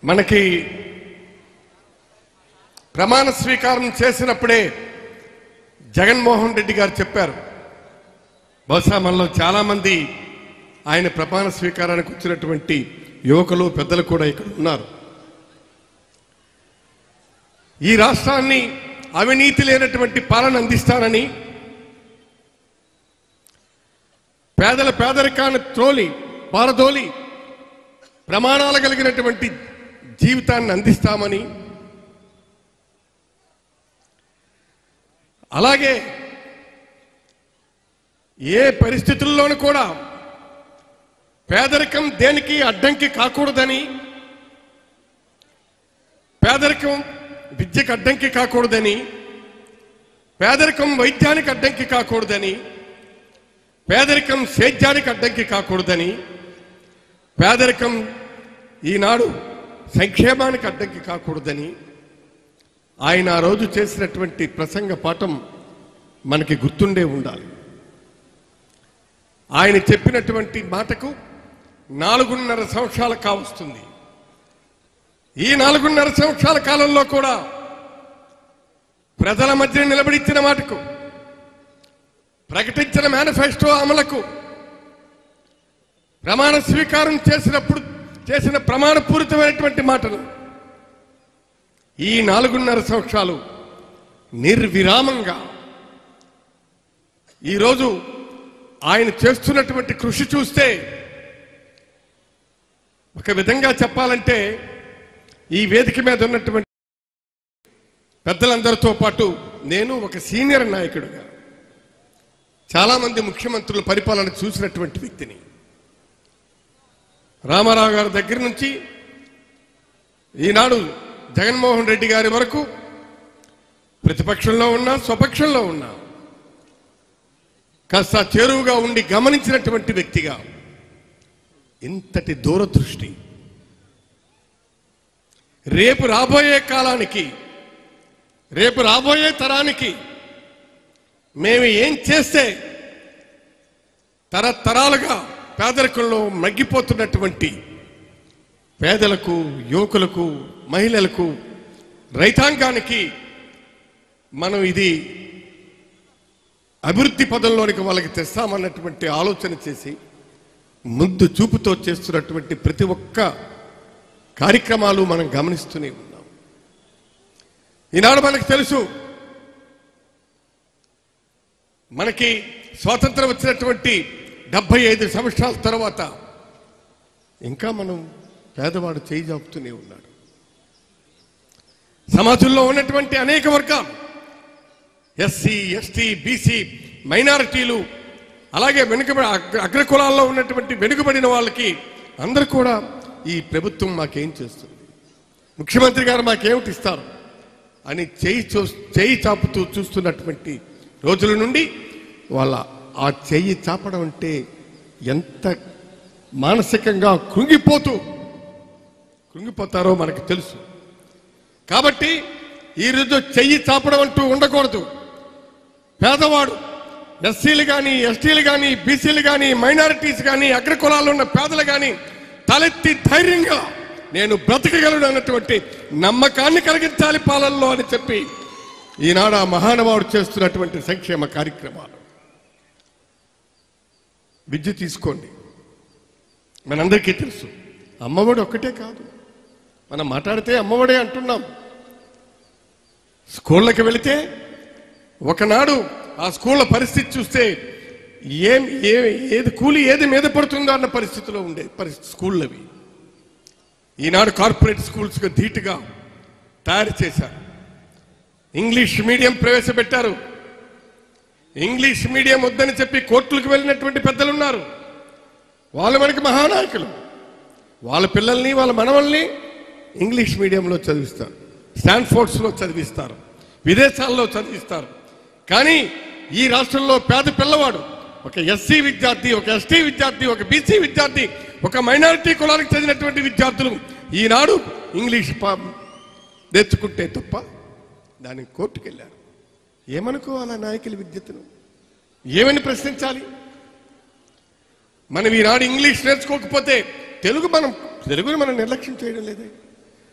మనకి ప్రమాణ స్వీకారం చేసినప్పుడే జగన్మోహన్ రెడ్డి గారు చెప్పారు బహుశా మనలో చాలా మంది ఆయన ప్రమాణ స్వీకారానికి వచ్చినటువంటి యువకులు పెద్దలు కూడా ఇక్కడ ఉన్నారు ఈ రాష్ట్రాన్ని అవినీతి లేనటువంటి పాలన అందిస్తానని పేదల పేదరికాన్ని త్రోలి పారదోలి ప్రమాణాలు కలిగినటువంటి జీవితాన్ని అందిస్తామని అలాగే ఏ పరిస్థితుల్లోనూ కూడా పేదరికం దేనికి అడ్డంకి కాకూడదని పేదరికం విద్యకు అడ్డంకి కాకూడదని పేదరికం వైద్యానికి అడ్డంకి కాకూడదని పేదరికం సేద్యానికి అడ్డంకి కాకూడదని పేదరికం ఈనాడు సంక్షేమానికి అడ్డంకి కాకూడదని ఆయన ఆ రోజు చేసినటువంటి ప్రసంగ పాఠం మనకి గుర్తుండే ఉండాలి ఆయన చెప్పినటువంటి మాటకు నాలుగున్నర సంవత్సరాలు కావస్తుంది ఈ నాలుగున్నర సంవత్సరాల కాలంలో కూడా ప్రజల మధ్య నిలబడిచ్చిన మాటకు ప్రకటించిన మేనిఫెస్టో అమలుకు ప్రమాణ స్వీకారం చేసినప్పుడు చేసిన ప్రమాణపూరితమైనటువంటి మాటలు ఈ నాలుగున్నర సంవత్సరాలు నిర్విరామంగా ఈరోజు ఆయన చేస్తున్నటువంటి కృషి చూస్తే ఒక విధంగా చెప్పాలంటే ఈ వేదిక మీద ఉన్నటువంటి పెద్దలందరితో పాటు నేను ఒక సీనియర్ నాయకుడుగా చాలామంది ముఖ్యమంత్రుల పరిపాలన చూసినటువంటి వ్యక్తిని రామారావు గారి దగ్గర నుంచి ఈనాడు జగన్మోహన్ రెడ్డి గారి వరకు ప్రతిపక్షంలో ఉన్నా స్వపక్షంలో ఉన్నా కాస్త చేరువుగా ఉండి గమనించినటువంటి వ్యక్తిగా ఇంతటి దూరదృష్టి రేపు రాబోయే కాలానికి రేపు రాబోయే తరానికి మేము ఏం చేస్తే తరతరాలుగా పేదరికంలో మగ్గిపోతున్నటువంటి పేదలకు యువకులకు మహిళలకు రైతాంగానికి మనం ఇది అభివృద్ధి పదంలోనికి వాళ్ళకి తెస్తామన్నటువంటి ఆలోచన చేసి ముందు చూపుతో చేస్తున్నటువంటి ప్రతి ఒక్క కార్యక్రమాలు మనం గమనిస్తూనే ఉన్నాం ఈనాడు మనకు తెలుసు మనకి స్వాతంత్రం వచ్చినటువంటి డెబ్బై ఐదు సంవత్సరాల తర్వాత ఇంకా మనం పేదవాడు చేయి జాపుతూనే ఉన్నాడు సమాజంలో ఉన్నటువంటి అనేక వర్గాలు ఎస్సీ ఎస్టీ బీసీ మైనారిటీలు అలాగే వెనుకబడి అగ్ర అగ్రకులాల్లో ఉన్నటువంటి వెనుకబడిన వాళ్ళకి అందరూ కూడా ఈ ప్రభుత్వం మాకేం చేస్తుంది ముఖ్యమంత్రి గారు మాకేమిటి ఇస్తారు అని చేయి చూ చేయి చాపుతూ చూస్తున్నటువంటి రోజుల నుండి వాళ్ళ ఆ చెయ్యి చాపడం అంటే ఎంత మానసికంగా కృంగిపోతూ కృంగిపోతారో మనకు తెలుసు కాబట్టి ఈ రోజు చెయ్యి చాపడం అంటూ ఉండకూడదు పేదవాడు ఎస్సీలు కానీ ఎస్టీలు కానీ బీసీలు కానీ మైనారిటీస్ కానీ అగ్రకులాల్లో ఉన్న పేదలు కానీ తలెత్తి ధైర్యంగా నేను బ్రతకగలను అన్నటువంటి నమ్మకాన్ని కలిగించాలి పాలనలో అని చెప్పి ఈనాడు ఆ మహానుభావుడు చేస్తున్నటువంటి సంక్షేమ కార్యక్రమాలు విద్య తీసుకోండి మనందరికీ తెలుసు అమ్మఒడి ఒక్కటే కాదు మనం మాట్లాడితే అమ్మఒడే అంటున్నాం స్కూళ్ళకి వెళితే ఒకనాడు ఆ స్కూళ్ళ పరిస్థితి చూస్తే ఏం ఏ ఏది కూలి ఏది మీద పడుతుందో అన్న పరిస్థితిలో ఉండే పరిస్థితి స్కూళ్ళు అవి ఈనాడు కార్పొరేట్ స్కూల్స్గా ధీటుగా తయారు చేశారు ఇంగ్లీష్ మీడియం ప్రవేశపెట్టారు ఇంగ్లీష్ మీడియం వద్దని చెప్పి కోర్టులకు వెళ్ళినటువంటి పెద్దలు ఉన్నారు వాళ్ళు మనకి మహానాయకులు వాళ్ళ పిల్లల్ని వాళ్ళ మనవల్ని ఇంగ్లీష్ మీడియంలో చదివిస్తారు స్టాన్ఫోర్డ్స్లో చదివిస్తారు విదేశాల్లో చదివిస్తారు కానీ ఈ రాష్ట్రంలో పేద పిల్లవాడు ఒక ఎస్సీ విద్యార్థి ఒక ఎస్టీ విద్యార్థి ఒక బీసీ విద్యార్థి ఒక మైనారిటీ కులానికి చెందినటువంటి విద్యార్థులు ఈనాడు ఇంగ్లీష్ పా- నేర్చుకుంటే తప్ప దానికి కోర్టుకు వెళ్ళారు ఏమనుకోవాలి ఆ నాయకుల విద్యతను ఏమని ప్రశ్నించాలి మనం ఈనాడు ఇంగ్లీష్ నేర్చుకోకపోతే తెలుగు మనం తెలుగుని మనం నిర్లక్ష్యం చేయడం లేదే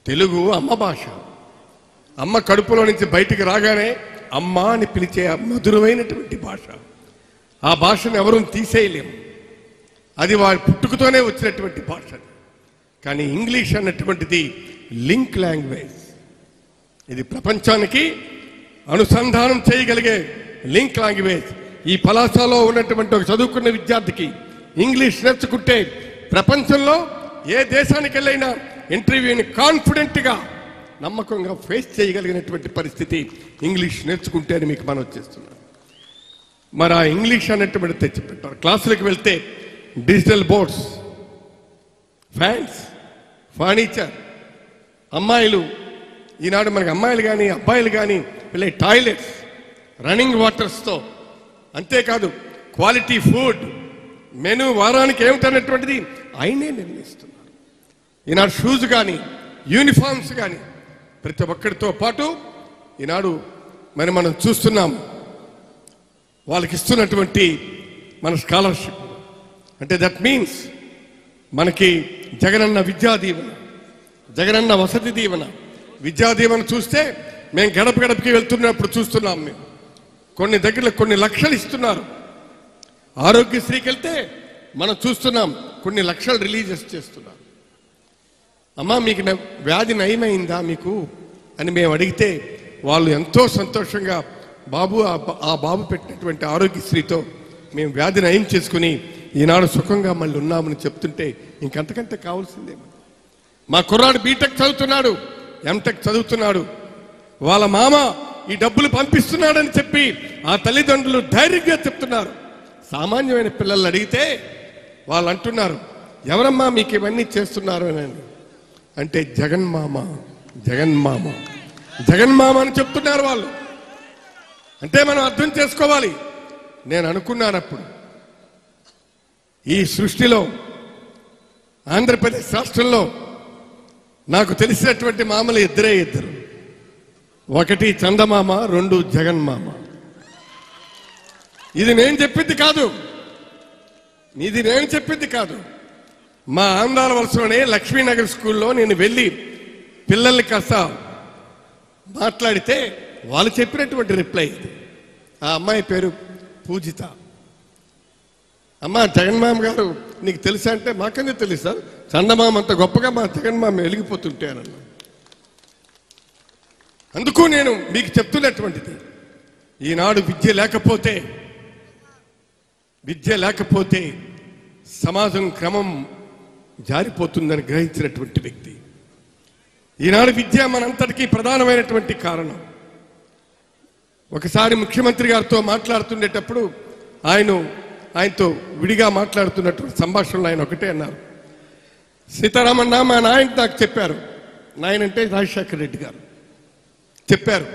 తెలుగు అమ్మ భాష అమ్మ కడుపులో నుంచి బయటికి రాగానే అమ్మ అని పిలిచే ఆ మధురమైనటువంటి భాష ఆ భాషను ఎవరూ తీసేయలేము అది వారి పుట్టుకతోనే వచ్చినటువంటి భాష కానీ ఇంగ్లీష్ అన్నటువంటిది లింక్ లాంగ్వేజ్ ఇది ప్రపంచానికి అనుసంధానం చేయగలిగే లింక్ లాంగ్వేజ్ ఈ పలాసలో ఉన్నటువంటి ఒక చదువుకున్న విద్యార్థికి ఇంగ్లీష్ నేర్చుకుంటే ప్రపంచంలో ఏ దేశానికి వెళ్ళైనా ఇంటర్వ్యూని కాన్ఫిడెంట్గా నమ్మకంగా ఫేస్ చేయగలిగినటువంటి పరిస్థితి ఇంగ్లీష్ నేర్చుకుంటే అని మీకు మనం చేస్తున్నాం మరి ఆ ఇంగ్లీష్ అన్నటువంటి తెచ్చిపెట్టారు క్లాసులకు వెళ్తే డిజిటల్ బోర్డ్స్ ఫ్యాన్స్ ఫర్నిచర్ అమ్మాయిలు ఈనాడు మనకి అమ్మాయిలు కానీ అబ్బాయిలు కానీ వెళ్ళే టాయిలెట్స్ రన్నింగ్ వాటర్స్తో అంతేకాదు క్వాలిటీ ఫుడ్ మెను వారానికి ఏమిటన్నటువంటిది ఆయనే నిర్ణయిస్తున్నారు ఈనాడు షూస్ కానీ యూనిఫామ్స్ కానీ ప్రతి ఒక్కరితో పాటు ఈనాడు మరి మనం చూస్తున్నాం వాళ్ళకి ఇస్తున్నటువంటి మన స్కాలర్షిప్ అంటే దట్ మీన్స్ మనకి జగనన్న విద్యా దీవెన జగనన్న వసతి దీవెన విద్యా దీవెన చూస్తే మేము గడప గడపకి వెళ్తున్నప్పుడు చూస్తున్నాం మేము కొన్ని దగ్గర కొన్ని లక్షలు ఇస్తున్నారు ఆరోగ్యశ్రీకి వెళ్తే మనం చూస్తున్నాం కొన్ని లక్షలు రిలీజెస్ చేస్తున్నారు అమ్మా మీకు న- వ్యాధి నయమైందా మీకు అని మేము అడిగితే వాళ్ళు ఎంతో సంతోషంగా బాబు ఆ బా- ఆ బాబు పెట్టినటువంటి ఆరోగ్యశ్రీతో మేము వ్యాధి నయం చేసుకుని ఈనాడు సుఖంగా మళ్ళీ ఉన్నామని చెప్తుంటే ఇంకంతకంటే కావాల్సిందే మా కుర్రాడు బీటెక్ చదువుతున్నాడు ఎంటెక్ చదువుతున్నాడు వాళ్ళ మామ ఈ డబ్బులు పంపిస్తున్నాడని చెప్పి ఆ తల్లిదండ్రులు ధైర్యంగా చెప్తున్నారు సామాన్యమైన పిల్లలు అడిగితే వాళ్ళు అంటున్నారు ఎవరమ్మా మీకు ఇవన్నీ చేస్తున్నారు అని అంటే జగన్మామ జగన్మామ జగన్మామ అని చెప్తున్నారు వాళ్ళు అంటే మనం అర్థం చేసుకోవాలి నేను అనుకున్నాను అప్పుడు ఈ సృష్టిలో ఆంధ్రప్రదేశ్ రాష్ట్రంలో నాకు తెలిసినటువంటి మామలు ఇద్దరే ఇద్దరు ఒకటి చందమామ రెండు జగన్మామ ఇది నేను చెప్పింది కాదు ఇది నేను చెప్పింది కాదు మా ఆంధ్రాల వలసలోనే లక్ష్మీనగర్ స్కూల్లో నేను వెళ్ళి పిల్లల్ని కాస్త మాట్లాడితే వాళ్ళు చెప్పినటువంటి రిప్లై ఇది. ఆ అమ్మాయి పేరు పూజిత అమ్మా జగన్మామ గారు నీకు తెలుసా అంటే మాకందే తెలుసు సార్ చందమామ అంత గొప్పగా మా జగన్మామ వెలిగిపోతుంటే అని అన్నా. అందుకు నేను మీకు చెప్తున్నటువంటిది ఈనాడు విద్య లేకపోతే విద్య లేకపోతే సమాజం క్రమం జారిపోతుందని గ్రహించినటువంటి వ్యక్తి ఈనాడు విద్య మనంతటికీ ప్రధానమైనటువంటి కారణం ఒకసారి ముఖ్యమంత్రి గారితో మాట్లాడుతుండేటప్పుడు ఆయన ఆయనతో విడిగా మాట్లాడుతున్నటువంటి సంభాషణలో ఆయన ఒకటే అన్నారు సీతారామన్న మా నాయన నాకు చెప్పారు నాయన అంటే రాజశేఖర రెడ్డి గారు చెప్పారు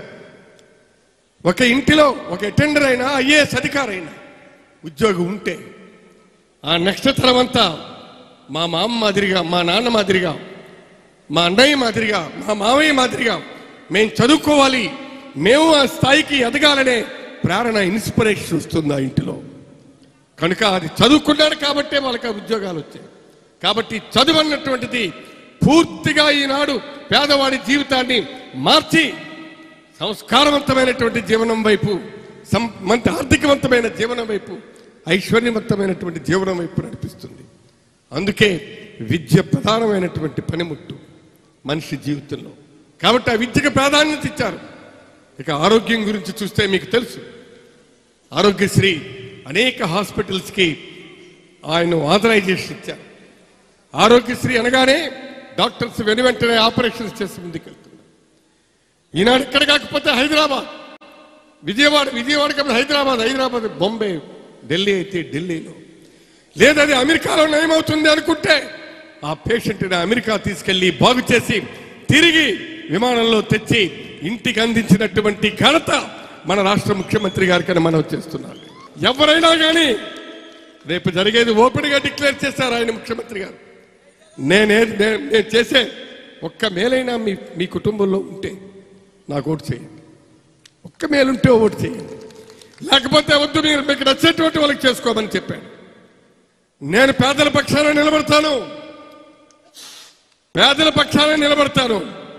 ఒక ఇంటిలో ఒక అటెండర్ అయినా ఐఏఎస్ అధికారి అయినా ఉద్యోగం ఉంటే ఆ నెక్స్ట్ తరం అంతా మా మామ మాదిరిగా మా నాన్న మాదిరిగా మా అన్నయ్య మాదిరిగా మా మామయ్య మాదిరిగా మేము చదువుకోవాలి మేము ఆ స్థాయికి ఎదగాలనే ప్రేరణ ఇన్స్పిరేషన్ వస్తుంది ఆ ఇంటిలో కనుక అది చదువుకున్నాడు కాబట్టే వాళ్ళకి ఆ ఉద్యోగాలు వచ్చాయి కాబట్టి చదువు అన్నటువంటిది పూర్తిగా ఈనాడు పేదవాడి జీవితాన్ని మార్చి సంస్కారవంతమైనటువంటి జీవనం వైపు సం మంచి ఆర్థికవంతమైన జీవనం వైపు ఐశ్వర్యవంతమైనటువంటి జీవనం వైపు నడిపిస్తుంది అందుకే విద్య ప్రధానమైనటువంటి పనిముట్టు మనిషి జీవితంలో కాబట్టి ఆ విద్యకు ప్రాధాన్యత ఇచ్చారు ఇక ఆరోగ్యం గురించి చూస్తే మీకు తెలుసు ఆరోగ్యశ్రీ అనేక హాస్పిటల్స్కి ఆయన ఆథరైజేషన్ ఇచ్చారు ఆరోగ్యశ్రీ అనగానే డాక్టర్స్ వెను వెంటనే ఆపరేషన్స్ చేసి ముందుకెళ్తున్నారు ఈనాడు ఇక్కడ కాకపోతే హైదరాబాద్ విజయవాడ విజయవాడ కాకపోతే హైదరాబాద్ హైదరాబాద్ బొంబే ఢిల్లీ అయితే ఢిల్లీలో లేదది అమెరికాలో నయమవుతుంది అనుకుంటే ఆ పేషెంట్ని అమెరికా తీసుకెళ్లి బాగు చేసి తిరిగి విమానంలో తెచ్చి ఇంటికి అందించినటువంటి ఘనత మన రాష్ట్ర ముఖ్యమంత్రి గారికని మనం చేస్తున్నాం ఎవరైనా కానీ రేపు జరిగేది ఓపెన్ గా డిక్లేర్ చేశారు ఆయన ముఖ్యమంత్రి గారు నేనే నేను నేను చేసే ఒక్క మేలైనా మీ మీ కుటుంబంలో ఉంటే నాకు ఓటు చేయండి ఒక్క మేలుంటే ఓటు చేయండి లేకపోతే వద్దు మీరు మీకు నచ్చేటువంటి వాళ్ళకి చేసుకోమని చెప్పాను నేను పేదల పక్షాన నిలబడతాను పేదల పక్షాన నిలబడతాను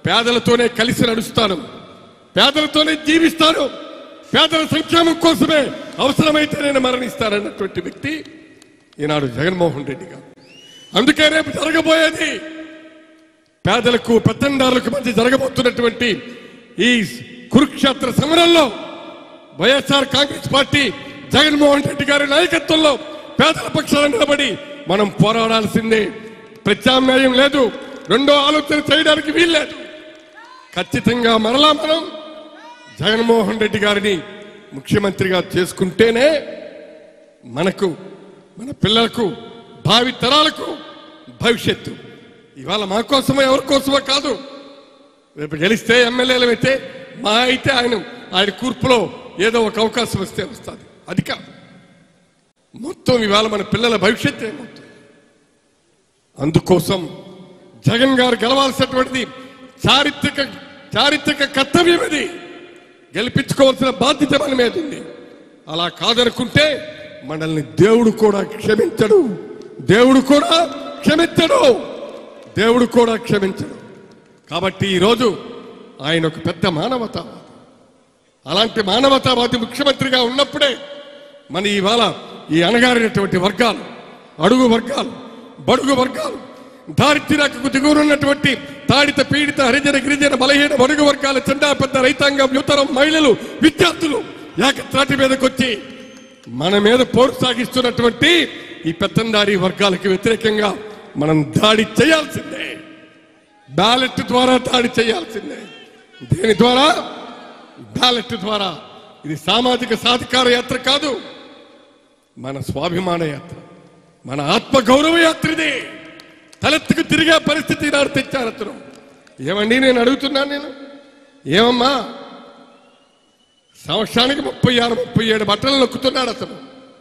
పేదలతోనే కలిసి నడుస్తాను పేదలతోనే జీవిస్తాను పేదల సంక్షేమం కోసమే అవసరమైతే నేను మరణిస్తానన్నటువంటి వ్యక్తి ఈనాడు జగన్మోహన్ రెడ్డి గారు అందుకే రేపు జరగబోయేది పేదలకు పెత్తందారులకు మధ్య జరగబోతున్నటువంటి ఈ కురుక్షేత్ర సమరంలో YSR Congress party Jaganmohan Reddy గారి నాయకత్వంలో పేదల పక్షాన నిలబడి మనం పోరాడాల్సిందే ప్రత్యామ్నాయం లేదు రెండో ఆలోచన చేయడానికి వీల్లేదు ఖచ్చితంగా మరలా మనం జగన్మోహన్ రెడ్డి గారిని ముఖ్యమంత్రిగా చేసుకుంటేనే మనకు మన పిల్లలకు భావి తరాలకు భవిష్యత్తు ఇవాళ మా కోసమో ఎవరి కోసమో కాదు రేపు గెలిస్తే ఎమ్మెల్యేలు అయితే మా అయితే ఆయన ఆయన కూర్పులో ఏదో ఒక అవకాశం వస్తే వస్తుంది అది కాదు మొత్తం ఇవాళ మన పిల్లల భవిష్యత్తు ఏమవుతుంది అందుకోసం జగన్ గారు గెలవాల్సినటువంటిది చారిత్రక చారిత్రక కర్తవ్యం ఇది గెలిపించుకోవాల్సిన బాధ్యత మన మీద ఉంది అలా కాదనుకుంటే మనల్ని దేవుడు కూడా క్షమించడు దేవుడు కూడా క్షమించడు దేవుడు కూడా క్షమించడు కాబట్టి ఈరోజు ఆయన ఒక పెద్ద మానవతావాది అలాంటి మానవతావాది ముఖ్యమంత్రిగా ఉన్నప్పుడే మన ఇవాళ ఈ అణగారినటువంటి వర్గాలు అడుగు వర్గాలు బడుగు వర్గాలు దారిద్ర్యకు దిగువనున్నటువంటి తాడిత పీడిత హరిజన గిరిజన బలహీన బడుగు వర్గాల చెండా పెద్ద రైతాంగం యువతరం మహిళలు విద్యార్థులు ఏకత్రాటి మీదకి వచ్చి మన మీద పోరు సాగిస్తున్నటువంటి ఈ పెత్తందారి వర్గాలకు వ్యతిరేకంగా మనం దాడి చేయాల్సిందే బ్యాలెట్ ద్వారా దాడి చేయాల్సిందే దేని ద్వారా బ్యాలెట్ ద్వారా ఇది సామాజిక సాధికార యాత్ర కాదు మన స్వాభిమాన యాత్ర మన ఆత్మ గౌరవ యాత్ర ఇది తలెత్తుకు తిరిగే పరిస్థితి నాడు తెచ్చారు అతను ఏమండి నేను అడుగుతున్నాను నేను ఏమమ్మా సంవత్సరానికి ముప్పై ఆరు ముప్పై ఏడు బట్టలు నొక్కుతున్నాడు అతను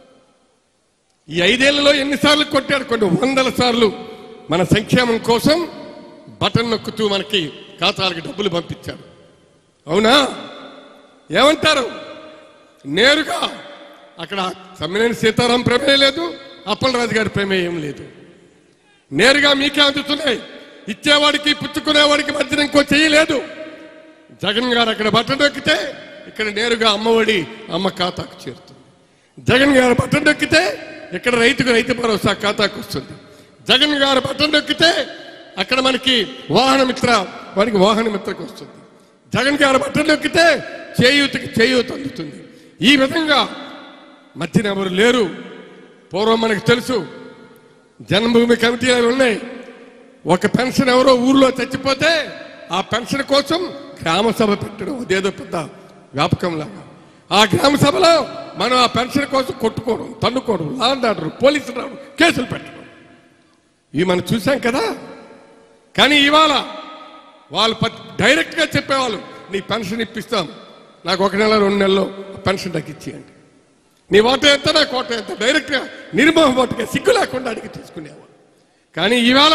ఈ ఐదేళ్లలో ఎన్నిసార్లు కొట్టాడు కొన్ని వందల సార్లు మన సంక్షేమం కోసం బటన్ నొక్కుతూ మనకి ఖాతాలకు డబ్బులు పంపించాడు అవునా ఏమంటారు నేరుగా అక్కడ సమ్మినేని సీతారాం ప్రమేయం లేదు అప్పలరాజు గారి ప్రమేయం లేదు నేరుగా మీకే అందుతున్నాయి ఇచ్చేవాడికి పుచ్చుకునేవాడికి మధ్యన ఇంకో చేయలేదు జగన్ గారు అక్కడ బట్టన్ నొక్కితే ఇక్కడ నేరుగా అమ్మఒడి అమ్మ ఖాతాకు చేరుతుంది జగన్ గారు బట్టన్ నొక్కితే ఇక్కడ రైతుకు రైతు భరోసా ఖాతాకు వస్తుంది జగన్ గారు బట్టన్ నొక్కితే అక్కడ మనకి వాహన మిత్ర వారికి వాహన మిత్రకు వస్తుంది జగన్ గారు బట్టన్ నొక్కితే చేయూతకి చేయూత అందుతుంది ఈ విధంగా మధ్యన ఎవరు లేరు పూర్వం మనకు తెలుసు జన్మభూమి కమిటీలు ఉన్నాయి ఒక పెన్షన్ ఎవరో ఊర్లో చచ్చిపోతే ఆ పెన్షన్ కోసం గ్రామ సభ పెట్టడం అదేదో పెద్ద వ్యాపకం లాగా ఆ గ్రామ సభలో మనం ఆ పెన్షన్ కోసం కొట్టుకోవడం తన్నుకోవడం లాండ్ ఆర్డర్ పోలీసులు రావడం కేసులు పెట్టడం ఇవి మనం చూసాం కదా కానీ ఇవాళ వాళ్ళు ప- డైరెక్ట్గా చెప్పేవాళ్ళు నీ పెన్షన్ ఇప్పిస్తాం నాకు ఒక నెల రెండు నెలల్లో పెన్షన్ నాకు ఇచ్చేయండి నీ ఓట ఎంత నా కోట ఎంత డైరెక్ట్గా నిర్మోహం ఓటుగా సిగ్గు లేకుండా అడిగి తీసుకునేవాళ్ళు కానీ ఈవేళ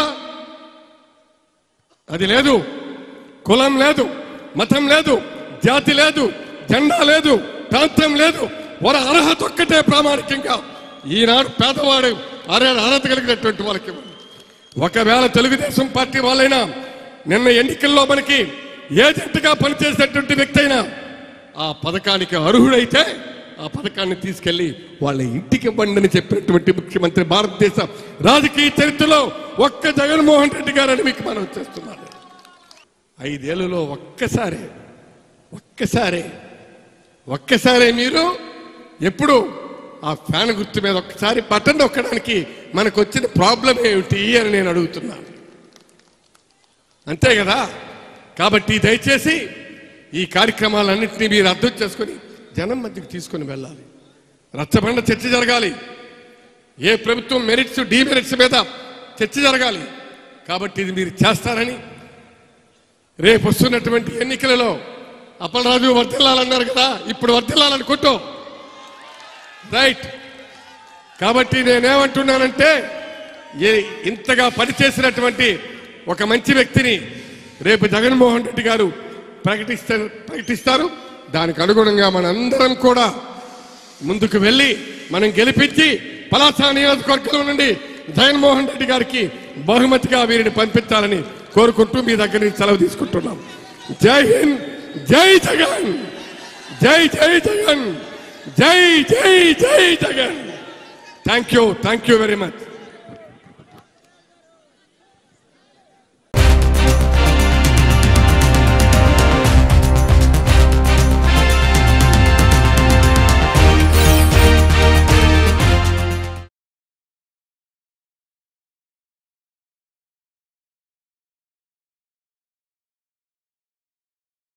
అది లేదు కులం లేదు మతం లేదు జాతి లేదు జెండా లేదు ప్రాంతం లేదు వారి అర్హత ఒక్కటే ప్రామాణికంగా ఈనాడు పేదవాడు అరే అర్హత కలిగినటువంటి వాళ్ళకి ఇవ్వండి. ఒకవేళ తెలుగుదేశం పార్టీ వాళ్ళైనా నిన్న ఎన్నికల్లో మనకి ఏజెంట్గా పనిచేసేటువంటి వ్యక్తి అయినా ఆ పథకానికి అర్హుడైతే ఆ పథకాన్ని తీసుకెళ్లి వాళ్ళ ఇంటికి ఇవ్వండి అని చెప్పినటువంటి ముఖ్యమంత్రి భారతదేశ రాజకీయ చరిత్రలో ఒక్క జగన్మోహన్ రెడ్డి గారని మీకు మనం చేస్తున్నాను ఐదేళ్లలో ఒక్కసారే ఒక్కసారే ఒక్కసారే మీరు ఎప్పుడు ఆ ఫ్యాన్ గుర్తు మీద ఒక్కసారి బటన్ నొక్కడానికి మనకు వచ్చిన ప్రాబ్లం ఏమిటి అని నేను అడుగుతున్నాను అంతే కదా కాబట్టి దయచేసి ఈ కార్యక్రమాలన్నింటినీ మీరు అర్థం చేసుకొని జనం మధ్యకి తీసుకొని వెళ్ళాలి రచ్చబండ చర్చ జరగాలి ఏ ప్రభుత్వం మెరిట్స్ డిమెరిట్స్ మీద చర్చ జరగాలి కాబట్టి ఇది మీరు చేస్తారని రేపు వస్తున్నటువంటి ఎన్నికలలో అప్పలరాజు వర్ధిల్లాలన్నారు కదా ఇప్పుడు వర్ధిల్లాలనుకుంటూ రైట్ కాబట్టి నేనేమంటున్నానంటే ఏ- ఇంతగా పనిచేసినటువంటి ఒక మంచి వ్యక్తిని రేపు జగన్మోహన్ రెడ్డి గారు ప్రకటిస్తారు ప్రకటిస్తారు దానికి అనుగుణంగా మనందరం కూడా ముందుకు వెళ్ళి మనం గెలిపించి పలాస నియోజకవర్గంలో నుండి జగన్మోహన్ రెడ్డి గారికి బహుమతిగా వీరిని పంపించాలని కోరుకుంటూ మీ దగ్గర నుంచి సెలవు తీసుకుంటున్నాం జై హింద్ జై జగన్ జై జై జగన్ జై జై జై Jagan thank you thank you very much